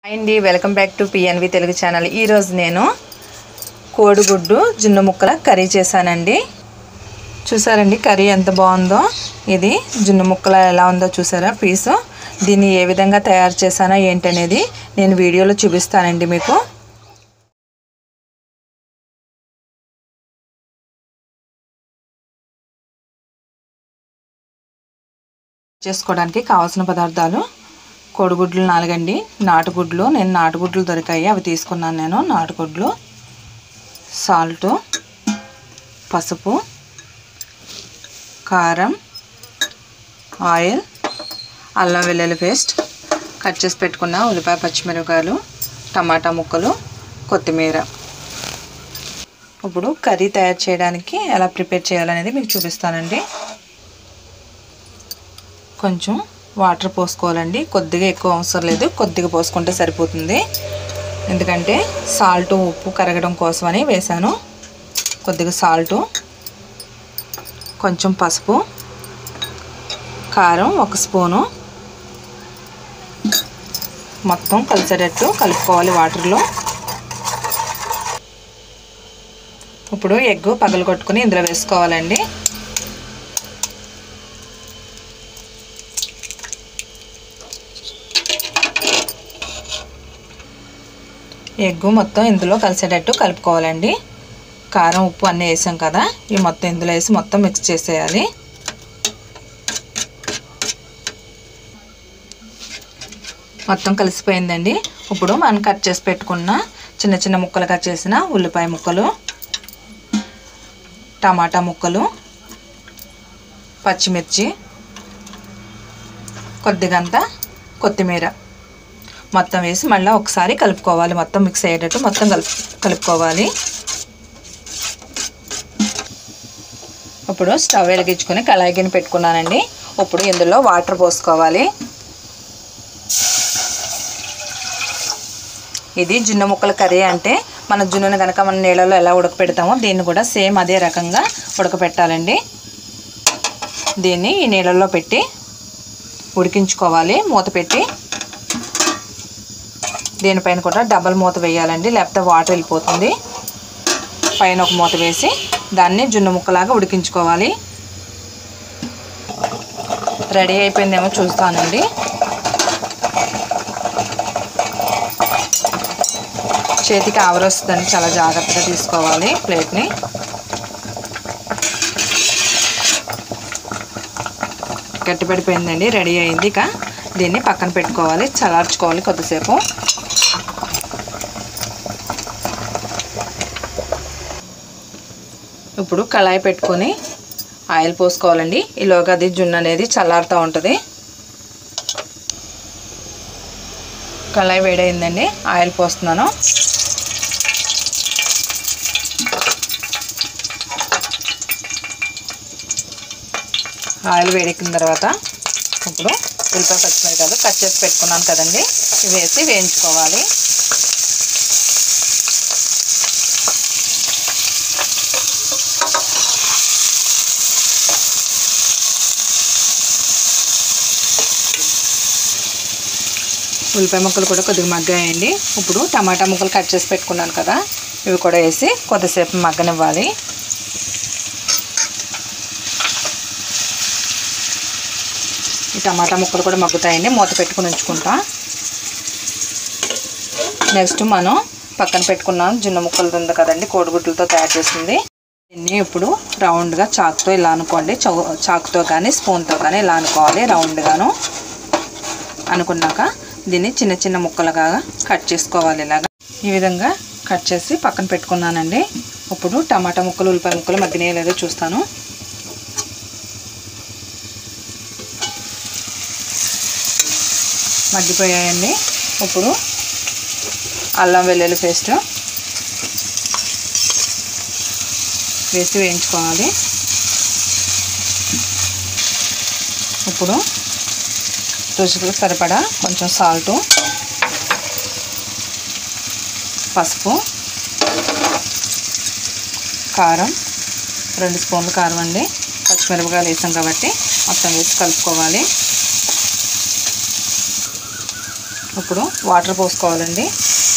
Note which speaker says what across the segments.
Speaker 1: అండి welcome back to PNV Telugu channel ఈరోజు నేను కోడిగుడ్డు జున్ను ముక్కల కర్రీ చేశానండి చూసారండి కర్రీ ఎంత బాగుందో ఇది జున్ను ముక్కల ఎలా ఉందో చూసారా పీసు దీన్ని ఏ విధంగా తయారు చేశానో ఏంటనేది నేను వీడియోలో చూపిస్తానండి మీకు చేసుకోవడానికి కావాల్సిన పదార్థాలు కోడిగుడ్లు నాలుగండి నాటుగుడ్లు నేను నాటుగుడ్లు దొరికాయి అవి తీసుకున్నాను నేను నాటుగుడ్లు సాల్టు పసుపు కారం ఆయిల్ అల్లం వెల్లుల్లి పేస్ట్ కట్ చేసి పెట్టుకున్న ఉల్లిపాయ పచ్చిమిరపకాయలు టమాటా ముక్కలు కొత్తిమీర ఇప్పుడు కర్రీ తయారు చేయడానికి ఎలా ప్రిపేర్ చేయాలనేది మీకు చూపిస్తానండి కొంచెం వాటర్ పోసుకోవాలండి కొద్దిగా ఎక్కువ అవసరం లేదు కొద్దిగా పోసుకుంటే సరిపోతుంది ఎందుకంటే సాల్ట్ ఉప్పు కరగడం కోసమని వేసాను కొద్దిగా సాల్టు కొంచెం పసుపు కారం ఒక స్పూను మొత్తం కలిసేటట్టు కలుపుకోవాలి వాటర్లో ఇప్పుడు ఎగ్ పగలు కొట్టుకుని ఇందులో వేసుకోవాలండి ఎగ్గు మొత్తం ఇందులో కలిసేటట్టు కలుపుకోవాలండి కారం ఉప్పు అన్నీ వేసాం కదా ఇవి మొత్తం ఇందులో వేసి మొత్తం మిక్స్ చేసేయాలి మొత్తం కలిసిపోయిందండి ఇప్పుడు మనం కట్ చేసి పెట్టుకున్న చిన్న చిన్న ముక్కలు కట్ చేసిన ఉల్లిపాయ ముక్కలు టమాటా ముక్కలు పచ్చిమిర్చి కొద్దిగంత కొత్తిమీర మొత్తం వేసి మళ్ళీ ఒకసారి కలుపుకోవాలి మొత్తం మిక్స్ అయ్యేటట్టు మొత్తం కలుపు కలుపుకోవాలి ఇప్పుడు స్టవ్ వెలిగించుకొని కళాయి గిన్నె పెట్టుకున్నానండి ఇప్పుడు ఇందులో వాటర్ పోసుకోవాలి ఇది జున్ను ముక్కల కర్రీ అంటే మన జున్నుని కనుక మన నీళ్ళలో ఎలా ఉడకపెడతామో దీన్ని కూడా సేమ్ అదే రకంగా ఉడకపెట్టాలండి దీన్ని ఈ నీళ్ళల్లో పెట్టి ఉడికించుకోవాలి మూత పెట్టి దీనిపైన కూడా డబల్ మూత వేయాలండి లేకపోతే వాటర్ వెళ్ళిపోతుంది పైన ఒక మూత వేసి దాన్ని జున్ను ముక్కలాగా ఉడికించుకోవాలి రెడీ అయిపోయిందేమో చూస్తానండి చేతికి ఆవరొస్తుందని చాలా జాగ్రత్తగా తీసుకోవాలి ప్లేట్ని గట్టిపడిపోయిందండి రెడీ అయింది ఇక దీన్ని పక్కన పెట్టుకోవాలి చల్లార్చుకోవాలి కొద్దిసేపు ఇప్పుడు కళాయి పెట్టుకొని ఆయిల్ పోసుకోవాలండి ఈలోగా అది జున్ను అనేది చల్లారుతూ ఉంటుంది కళాయి వేడైందండి ఆయిల్ పోస్తున్నాను ఆయిల్ వేడెక్కిన తర్వాత ఇప్పుడు ఉల్లిపాయ పచ్చిమిరకాయలు కట్ చేసి పెట్టుకున్నాను కదండి ఇవి వేసి వేయించుకోవాలి ఉల్లిపాయ ముక్కలు కూడా కొద్దిగా మగ్గాయండి ఇప్పుడు టమాటా ముక్కలు కట్ చేసి పెట్టుకున్నాను కదా ఇవి కూడా వేసి కొద్దిసేపు మగ్గనివ్వాలి ఈ టమాటా ముక్కలు కూడా మగ్గుతాయండి మూత పెట్టుకుని ఉంచుకుంటా నెక్స్ట్ మనం పక్కన పెట్టుకున్నాం జున్ను ముక్కలు ఉంది కదండి కోడిగుడ్లతో తయారు చేసింది దీన్ని ఇప్పుడు రౌండ్గా చాకుతో ఇలా అనుకోండి చౌ చాకుతో కానీ స్పూన్తో కానీ ఇలా అనుకోవాలి రౌండ్గాను అనుకున్నాక దీన్ని చిన్న చిన్న ముక్కలుగా కట్ చేసుకోవాలి ఇలాగా ఈ విధంగా కట్ చేసి పక్కన పెట్టుకున్నానండి ఇప్పుడు టమాటా ముక్కలు ఉల్లిపాయ ముక్కలు మగ్గినాయో లేదో చూస్తాను మగ్గిపోయాయండి ఇప్పుడు అల్లం వెల్లుల్లి పేస్ట్ వేసి వేయించుకోవాలి ఇప్పుడు రుచికి సరిపడా కొంచెం సాల్టు పసుపు కారం రెండు స్పూన్లు కారం అండి పచ్చిమిరపకాయలు వేసాం కాబట్టి మొత్తం వేసి కలుపుకోవాలి ఇప్పుడు వాటర్ పోసుకోవాలండి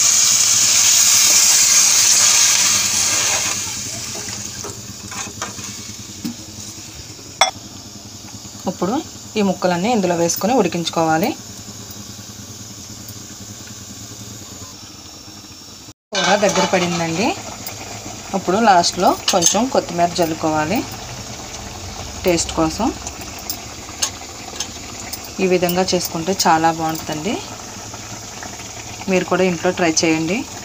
Speaker 1: ఇప్పుడు ఈ ముక్కలన్నీ ఇందులో వేసుకొని ఉడికించుకోవాలి కూర దగ్గర పడిందండి ఇప్పుడు లాస్ట్లో కొంచెం కొత్తిమీర జల్లుకోవాలి టేస్ట్ కోసం ఈ విధంగా చేసుకుంటే చాలా బాగుంటుందండి మీరు కూడా ఇంట్లో ట్రై చేయండి